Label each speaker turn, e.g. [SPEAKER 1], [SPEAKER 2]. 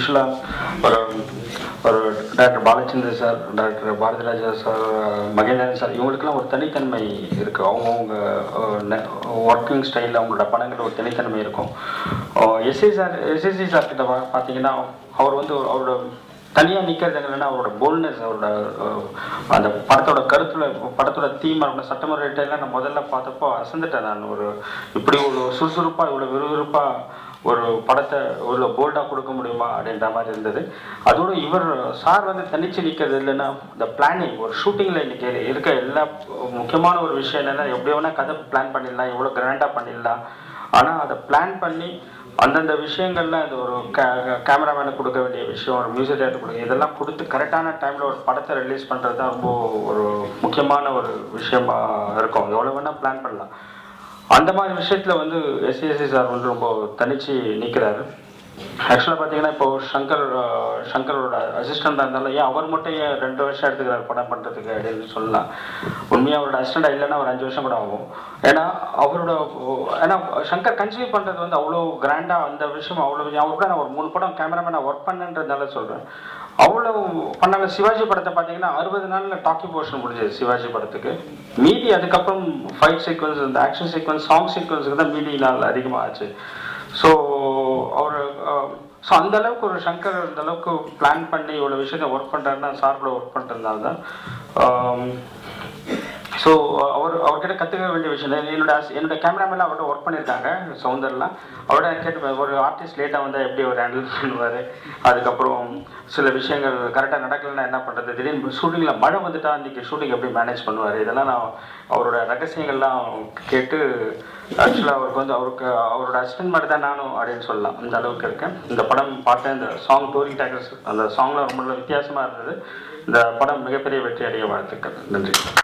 [SPEAKER 1] யூஸ்வலாக ஒரு ஒரு doctor Balachandran sir doctor Bharathiraja sir Mahendran sir இவங்களுக்கெல்லாம் ஒரு தனித்தன்மை இருக்குது அவங்கவுங்க ஒர்க்கிங் ஸ்டைலில் அவங்களோட படங்கள் ஒரு தனித்தன்மை இருக்கும் எஸ்ஏ சார் எஸ்எஸ்சி சார் கிட்ட பா- பார்த்தீங்கன்னா அவர் வந்து ஒரு- அவரோட தனியாக நிற்கிறது என்னன்னா அவரோட போல்னஸ் அவரோட அஹ், அந்த படத்தோட கருத்துல படத்தோட தீம் அவரோட சட்டமன்ற எல்லாம் நான் முதல்ல பார்த்தப்போ அசந்துட்டேன் நான் ஒரு இப்படி ஒரு சுறுசுறுப்பாக இவ்வளோ விறுவிறுப்பாக ஒரு படத்தை இவ்வளோ போல்டாக கொடுக்க முடியுமா அப்படின்ற மாதிரி இருந்தது அதோட இவர் சார் வந்து தனிச்சு நிற்கிறது இல்லைன்னா இந்த பிளானிங் ஒரு ஷூட்டிங்கில் இன்னைக்கு இருக்க எல்லா முக்கியமான ஒரு விஷயம் என்னன்னா எப்படி வேணால் கதை பிளான் பண்ணிடலாம் எவ்வளோ கிராண்டாக பண்ணிடலாம் ஆனால் அதை பிளான் பண்ணி அந்தந்த விஷயங்கள்ல அது ஒரு கேமராமேனுக்கு கொடுக்க வேண்டிய விஷயம் ஒரு மியூசிக் டேரக்டர் கொடுக்க இதெல்லாம் கொடுத்து கரெக்டான டைமில் ஒரு படத்தை ரிலீஸ் பண்ணுறது தான் ரொம்ப ஒரு முக்கியமான ஒரு விஷயமா இருக்கும் எவ்வளோ வேணால் பிளான் பண்ணலாம் அந்த மாதிரி விஷயத்தில் வந்து எஸ்சிஎஸ்சி சார் வந்து ரொம்ப தனிச்சு நிற்கிறாரு ஆக்சுவலாக பார்த்தீங்கன்னா இப்போ சங்கர் அஹ், சங்கரோட அசிஸ்டண்டாக இருந்தாலும் ஏன் அவர் மட்டும் ஏன் ரெண்டு வருஷம் எடுத்துக்கிறார் படம் பண்ணுறதுக்கு அப்படின்னு சொல்லலாம் உண்மையாக அவரோட அசிஸ்டண்டாக இல்லைன்னா ஒரு அஞ்சு வருஷம் கூட ஆகும் ஏன்னா அவரோட ஏன்னா சங்கர் கன்சியூவ் பண்ணுறது வந்து அவ்வளோ கிராண்டாக அந்த விஷயம் அவ்வளோ அவர் கூட நான் ஒரு மூணு படம் கேமராமேனாக ஒர்க் பண்ணன்றதுனால சொல்கிறேன் அவ்வளோ பண்ணாங்க சிவாஜி படத்தை பார்த்தீங்கன்னா அறுபது நாளில் டாக்கி போர்ஷன் முடிஞ்சது சிவாஜி படத்துக்கு மீதி அதுக்கப்புறம் ஃபைட் சீக்வன்ஸ் இந்த ஆக்ஷன் சீக்வன்ஸ் சாங் சீக்வன்ஸுக்கு தான் மீதி நாள் அதிகமாக ஆச்சு ஸோ அவர் ஸோ அந்த அளவுக்கு ஒரு சங்கர் அந்த அளவுக்கு பிளான் பண்ணி இவ்வளோ விஷயத்தை ஒர்க் பண்ணுறாருன்னா சார் கூட ஒர்க் பண்ணுறதுனால தான் ஸோ அவர் அவர்கிட்ட கற்றுக்க வேண்டிய விஷயம் இல்லை. என்னோட அஸ்- என்னோட கேமராமேன் அவர்கிட்ட ஒர்க் பண்ணியிருக்காங்க சவுந்தர்லாம் அவரோட கேட்டு ஒரு ஆர்டிஸ்ட் லேட்டாக வந்தால் எப்படி அவர் ஹேண்டில் பண்ணுவார் அதுக்கப்புறம் சில விஷயங்கள் கரெக்டாக நடக்கலைன்னா என்ன பண்ணுறது திடீர்னு ஷூட்டிங்கில் மழை வந்துட்டா அன்றைக்கி ஷூட்டிங் எப்படி மேனேஜ் பண்ணுவார் இதெல்லாம் நான் அவரோட ரகசியங்கள்லாம் கேட்டு ஆக்சுவலாக அவருக்கு வந்து அவருக்கு அவரோட அசிஸ்டன்ட் மாதிரி தான் நானும் அப்படின்னு சொல்லலாம் இந்த அளவுக்கு இருக்கேன் இந்த படம் பார்த்தேன் இந்த சாங் டூரிங் டேக்கர்ஸ் அந்த சாங்லாம் ரொம்ப வித்தியாசமாக இருந்தது இந்த படம் மிகப்பெரிய வெற்றி அடைய வாழ்த்துக்கள் நன்றி